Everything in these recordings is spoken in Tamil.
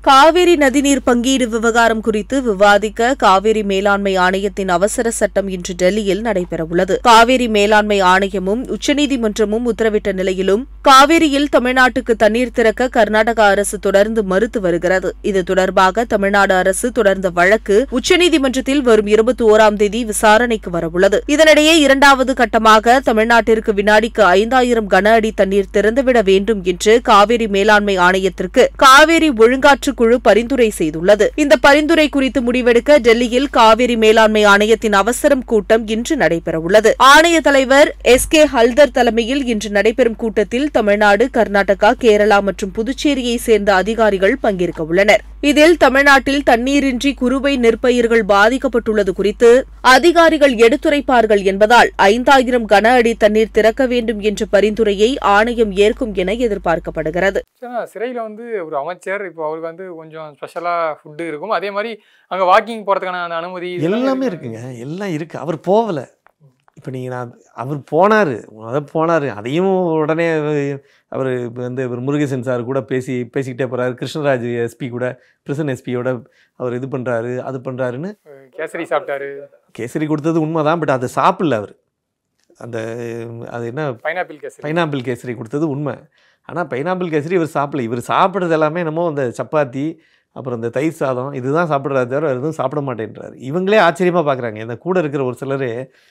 காவிரி நதிநீர் பங்கீடு விவகாரம் குறித்து விவாதிக்க காவிரி மேலாண்மை ஆணையத்தின் அவசர சட்டம் இன்று டெல்லியில் நடைபெறவுள்ளது காவிரி மேலாண்மை ஆணையமும் உச்சநீதிமன்றமும் உத்தரவிட்ட நிலையிலும் காவிரியில் தமிழ்நாட்டுக்கு தண்ணீர் திறக்க கர்நாடக அரசு தொடர்ந்து மறுத்து வருகிறது இது தொடர்பாக தமிழ்நாடு அரசு தொடர்ந்த வழக்கு உச்சநீதிமன்றத்தில் வரும் இருபத்தி ஓராம் தேதி விசாரணைக்கு வரவுள்ளது இதனிடையே இரண்டாவது கட்டமாக தமிழ்நாட்டிற்கு வினாடிக்கு ஐந்தாயிரம் கன அடி தண்ணீர் திறந்துவிட வேண்டும் என்று காவிரி மேலாண்மை ஆணையத்திற்கு காவிரி ஒழுங்காற்று குழு பரிந்துரை செய்துள்ளது இந்த பரிந்துரை குறித்து முடிவெடுக்க டெல்லியில் காவிரி மேலாண்மை ஆணையத்தின் அவசரம் கூட்டம் இன்று நடைபெறவுள்ளது ஆணைய தலைவர் எஸ் கே ஹல்தர் தலைமையில் இன்று நடைபெறும் கூட்டத்தில் தமிழ்நாடு கர்நாடகா கேரளா மற்றும் புதுச்சேரியை சேர்ந்த அதிகாரிகள் பங்கேற்க உள்ளனர் இதில் தமிழ்நாட்டில் தண்ணீரின்றி குறுவை நெற்பயிர்கள் பாதிக்கப்பட்டுள்ளது குறித்து அதிகாரிகள் எடுத்துரைப்பார்கள் என்பதால் ஐந்தாயிரம் கன அடி தண்ணீர் திறக்க வேண்டும் என்ற பரிந்துரையை ஆணையம் ஏற்கும் என எதிர்பார்க்கப்படுகிறது ஆக்சுவலாக சிறையில் வந்து ஒரு அமைச்சர் இப்போ அவருக்கு வந்து கொஞ்சம் ஸ்பெஷலாக ஃபுட்டு இருக்கும் அதே மாதிரி அங்கே வாக்கிங் போகிறதுக்கான அந்த அனுமதி இதெல்லாம் எல்லாமே இருக்குங்க எல்லாம் இருக்கு அவர் போகலை இப்போ நீங்கள் நான் அவர் போனார் முத போனார் அதையும் உடனே அவர் வந்து இவர் முருகேசன் சார் கூட பேசி பேசிக்கிட்டே போகிறாரு கிருஷ்ணராஜ் எஸ்பி கூட பிரிசன் எஸ்பியோட அவர் இது பண்ணுறாரு அது பண்ணுறாருன்னு கேசரி சாப்பிட்டாரு கேசரி கொடுத்தது உண்மைதான் பட் அதை சாப்பிடல அவர் அந்த அது என்ன பைனாப்பிள் கேசரி பைனாப்பிள் கேசரி கொடுத்தது உண்மை ஆனால் பைனாப்பிள் கேசரி இவர் சாப்பிடல இவர் சாப்பிட்றது எல்லாமே என்னமோ அந்த சப்பாத்தி அப்புறம் இந்த தயிர் சாதம் இதுதான் சாப்பிட்றாரு தவிர வேறு எதுவும் சாப்பிட மாட்டேன்றாரு இவங்களே ஆச்சரியமாக பார்க்குறாங்க இந்த கூட இருக்கிற ஒரு சிலர்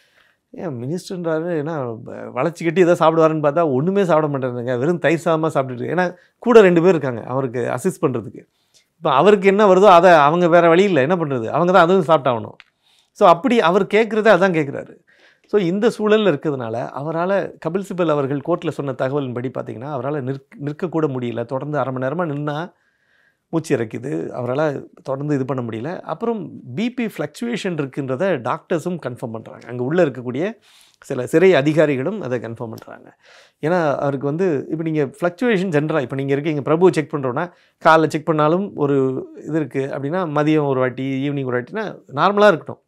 ஏன் மினிஸ்டர்ன்றாரு ஏன்னா வ- வளைச்சிக்கிட்டு ஏதோ சாப்பிடுவாருன்னு பார்த்தா ஒன்றுமே சாப்பிட மாட்டேறாங்க வெறும் தயிர் சாதமாக சாப்பிட்டுட்டு ஏன்னா கூட ரெண்டு பேர் இருக்காங்க அவருக்கு அசிஸ்ட் பண்ணுறதுக்கு இப்போ அவருக்கு என்ன வருதோ அதை அவங்க வேறு வழி இல்லை என்ன பண்ணுறது அவங்க தான் அதுவும் சாப்பிட்டாகணும் ஸோ அப்படி அவர் கேட்குறதே அதான் கேட்குறாரு ஸோ இந்த சூழலில் இருக்கிறதுனால அவரால் கபில் சிபல் அவர்கள் கோர்ட்டில் சொன்ன தகவலின்படி பார்த்தீங்கன்னா அவரால் நிற்க நிற்கக்கூட முடியல தொடர்ந்து அரை மணி நேரமாக நின்னா மூச்சு இறக்குது அவரால் தொடர்ந்து இது பண்ண முடியல அப்புறம் பிபி ஃப்ளக்சுவேஷன் இருக்குன்றத டாக்டர்ஸும் கன்ஃபார்ம் பண்ணுறாங்க அங்கே உள்ளே இருக்கக்கூடிய சில சிறை அதிகாரிகளும் அதை கன்ஃபார்ம் பண்ணுறாங்க ஏன்னா அவருக்கு வந்து இப்போ நீங்கள் ஃப்ளக்சுவேஷன் ஜென்ரலாக இப்போ நீங்கள் இருக்கீங்க பிரபு செக் பண்ணுறோன்னா காலைல செக் பண்ணாலும் ஒரு இது இருக்குது அப்படின்னா மதியம் ஒரு வாட்டி ஈவினிங் ஒரு வாட்டினா நார்மலாக இருக்கட்டும்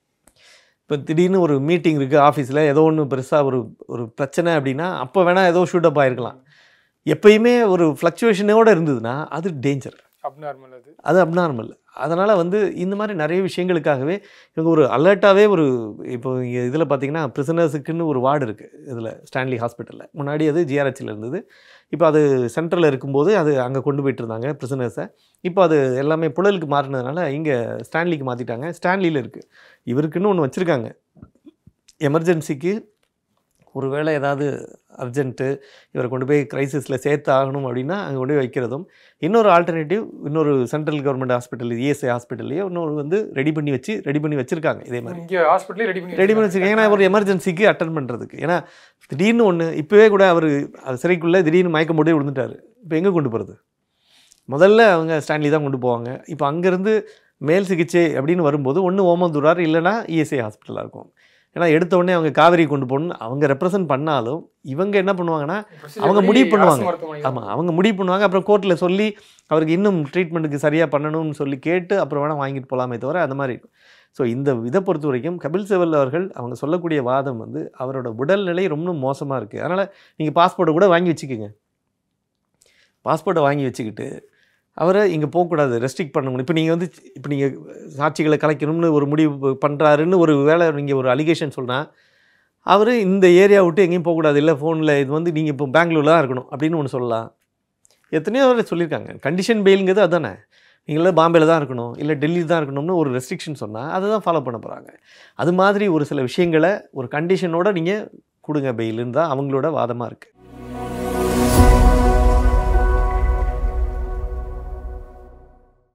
இப்போ திடீர்னு ஒரு மீட்டிங் இருக்குது ஆஃபீஸில் ஏதோ ஒன்று பெருசாக ஒரு ஒரு பிரச்சனை அப்படின்னா அப்போ வேணால் ஏதோ ஷூட் அப் ஆகிருக்கலாம் எப்பயுமே ஒரு ஃப்ளக்சுவேஷனோடு இருந்ததுன்னா அது டேஞ்சர் அப்நார்மல் அது அது அப்நார்மல் அதனால் வந்து இந்த மாதிரி நிறைய விஷயங்களுக்காகவே இவங்க ஒரு அலர்ட்டாகவே ஒரு இப்போ இங்கே இதில் பார்த்தீங்கன்னா ப்ரிசனர்ஸுக்குன்னு ஒரு வார்டு இருக்குது இதில் ஸ்டான்லி ஹாஸ்பிட்டலில் முன்னாடி அது ஜிஆர்ஹெச்சில் இருந்தது இப்போ அது சென்ட்ரலில் இருக்கும்போது அது அங்கே கொண்டு போயிட்டு இருந்தாங்க ப்ரிசனர்ஸை இப்போ அது எல்லாமே புழலுக்கு மாறினதுனால இங்கே ஸ்டான்லிக்கு மாற்றிட்டாங்க ஸ்டான்லியில் இருக்குது இவருக்குன்னு ஒன்று வச்சுருக்காங்க எமர்ஜென்சிக்கு ஒருவேளை ஏதாவது அர்ஜென்ட்டு இவரை கொண்டு போய் கிரைசிஸில் சேர்த்து ஆகணும் அப்படின்னா அங்கே கொண்டு போய் வைக்கிறதும் இன்னொரு ஆல்டர்னேட்டிவ் இன்னொரு சென்ட்ரல் கவர்மெண்ட் ஹாஸ்பிட்டல் இஎஸ்ஐ ஹாஸ்பிட்டல்லையே இன்னொரு வந்து ரெடி பண்ணி வச்சு ரெடி பண்ணி வச்சுருக்காங்க இதே மாதிரி இங்கே ஹாஸ்பிட்டலே ரெடி பண்ணி ரெடி பண்ணி வச்சுருக்காங்க ஏன்னா ஒரு எமர்ஜென்சிக்கு அட்டன் பண்ணுறதுக்கு ஏன்னா திடீர்னு ஒன்று இப்போவே கூட அவர் அது சிறைக்குள்ளே திடீர்னு மயக்கம் போட்டு விழுந்துட்டார் இப்போ எங்கே கொண்டு போகிறது முதல்ல அவங்க ஸ்டான்லி தான் கொண்டு போவாங்க இப்போ அங்கேருந்து மேல் சிகிச்சை அப்படின்னு வரும்போது ஒன்று ஓமந்தூரார் இல்லைன்னா இஎஸ்ஐ ஹாஸ்பிட்டலாக இருக்கும் ஏன்னா எடுத்த உடனே அவங்க காவேரி கொண்டு போகணும் அவங்க ரெப்ரசன்ட் பண்ணாலும் இவங்க என்ன பண்ணுவாங்கன்னா அவங்க முடிவு பண்ணுவாங்க. ஆமாம் அவங்க முடிவு பண்ணுவாங்க அப்புறம் கோர்ட்டில் சொல்லி அவருக்கு இன்னும் ட்ரீட்மெண்ட்டுக்கு சரியாக பண்ணணும்னு சொல்லி கேட்டு அப்புறம் வேணால் வாங்கிட்டு போகலாமே தவிர அந்த மாதிரி இருக்கும் ஸோ இந்த இதை பொறுத்த வரைக்கும் கபில் சிபல் அவர்கள் அவங்க சொல்லக்கூடிய வாதம் வந்து அவரோட உடல்நிலை ரொம்ப மோசமாக இருக்குது அதனால் நீங்கள் பாஸ்போர்ட்டை கூட வாங்கி வச்சுக்கோங்க பாஸ்போர்ட்டை வாங்கி வச்சுக்கிட்டு அவரை இங்கே போகக்கூடாது ரெஸ்ட்ரிக்ட் பண்ண முடியும் இப்போ நீங்கள் வந்து இப்போ நீங்கள் சாட்சிகளை கலைக்கணும்னு ஒரு முடிவு பண்ணுறாருன்னு ஒரு வேலை நீங்கள் ஒரு அலிகேஷன் சொன்னால் அவர் இந்த ஏரியா விட்டு எங்கேயும் போகக்கூடாது இல்லை ஃபோனில் இது வந்து நீங்கள் இப்போ பெங்களூரில் தான் இருக்கணும் அப்படின்னு ஒன்று சொல்லலாம் எத்தனையோ பேர் சொல்லியிருக்காங்க கண்டிஷன் பெயிலுங்கிறது அதானே நீங்களே பாம்பேல தான் இருக்கணும் இல்லை டெல்லி தான் இருக்கணும்னு ஒரு ரெஸ்ட்ரிக்ஷன் சொன்னால் அதை தான் ஃபாலோ பண்ண போகிறாங்க அது மாதிரி ஒரு சில விஷயங்களை ஒரு கண்டிஷனோட நீங்கள் கொடுங்க பெயிலுன்னு தான் அவங்களோட வாதமாக இருக்குது